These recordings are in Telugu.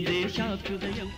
దేశాభ్యుదయం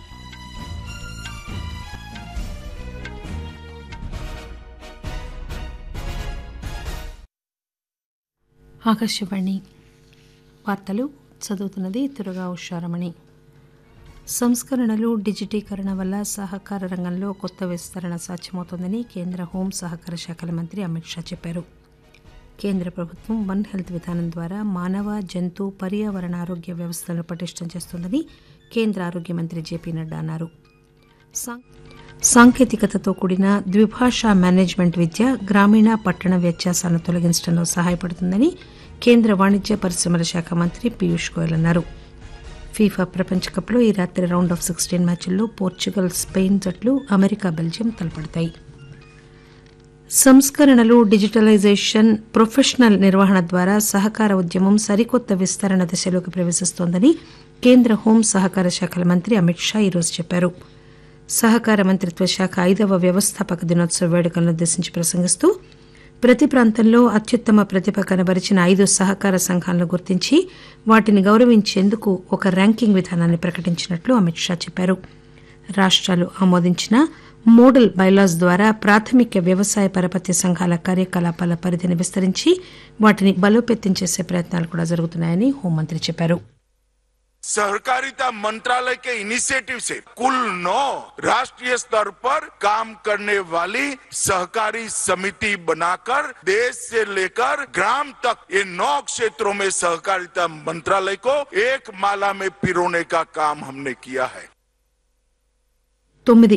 ఆకాశవాణి వార్తలు చదువుతున్నది తురగా ఉషారమణి సంస్కరణలు డిజిటీకరణ వల్ల సహకార రంగంలో కొత్త విస్తరణ సాధ్యమవుతోందని కేంద్ర హోం సహకార శాఖల మంత్రి అమిత్ షా చెప్పారు కేంద్ర ప్రభుత్వం వన్ హెల్త్ విధానం ద్వారా మానవ జంతు పర్యావరణ ఆరోగ్య వ్యవస్థలను పటిష్టం చేస్తోందని కేంద్ర ఆరోగ్య మంత్రి జేపీ నడ్డా అన్నారు సాం- సాంకేతికతతో కూడిన ద్విభాషా మేనేజ్మెంట్ విద్య గ్రామీణ పట్టణ వ్యత్యాసాలను తొలగించడంలో సహాయపడుతుందని కేంద్ర వాణిజ్య పరిశ్రమల శాఖ మంత్రి పీయూష్ గోయల్ అన్నారు ఫీఫా ప్రపంచ కప్లో ఈ రాత్రి రౌండ్ ఆఫ్ సిక్స్టీన్ మ్యాచ్ల్లో పోర్చుగల్ స్పెయిన్ జట్లు అమెరికా బెల్జియం తలపడతాయి సంస్కరణలు డిజిటలైజేషన్ ప్రొఫెషనల్ నిర్వహణ ద్వారా సహకార ఉద్యమం సరికొత్త విస్తరణ దశలోకి ప్రవేశిస్తోందని కేంద్ర హోం సహకార శాఖల మంత్రి అమిత్ షా ఈరోజు చెప్పారు సహకార మంత్రిత్వ శాఖ ఐదవ వ్యవస్థాపక దినోత్సవ వేడుకలను ఉద్దేశించి ప్రసంగిస్తూ ప్రతి ప్రాంతంలో అత్యుత్తమ ప్రతిభ కనబరిచిన ఐదు సహకార సంఘాలను గుర్తించి వాటిని గౌరవించేందుకు ఒక ర్యాంకింగ్ విధానాన్ని ప్రకటించినట్లు అమిత్ షా చెప్పారు రాష్ట్రాలు ఆమోదించిన మోడల్ బైలాస్ ద్వారా ప్రాథమిక వ్యవసాయ పరపతి సంఘాల కార్యకలాపాల పరిధిని విస్తరించి వాటిని బలోపేతం చేసే ప్రయత్నాలు కూడా జరుగుతున్నాయని హోంమంత్రి చెప్పారు सहकारिता मंत्रालय के इनिशिएटिव से कुल नौ राष्ट्रीय स्तर पर काम करने वाली सहकारी समिति बनाकर देश से लेकर ग्राम तक ये नौ क्षेत्रों में सहकारिता मंत्रालय को एक माला में पिरोने का काम हमने किया है తొమ్మిది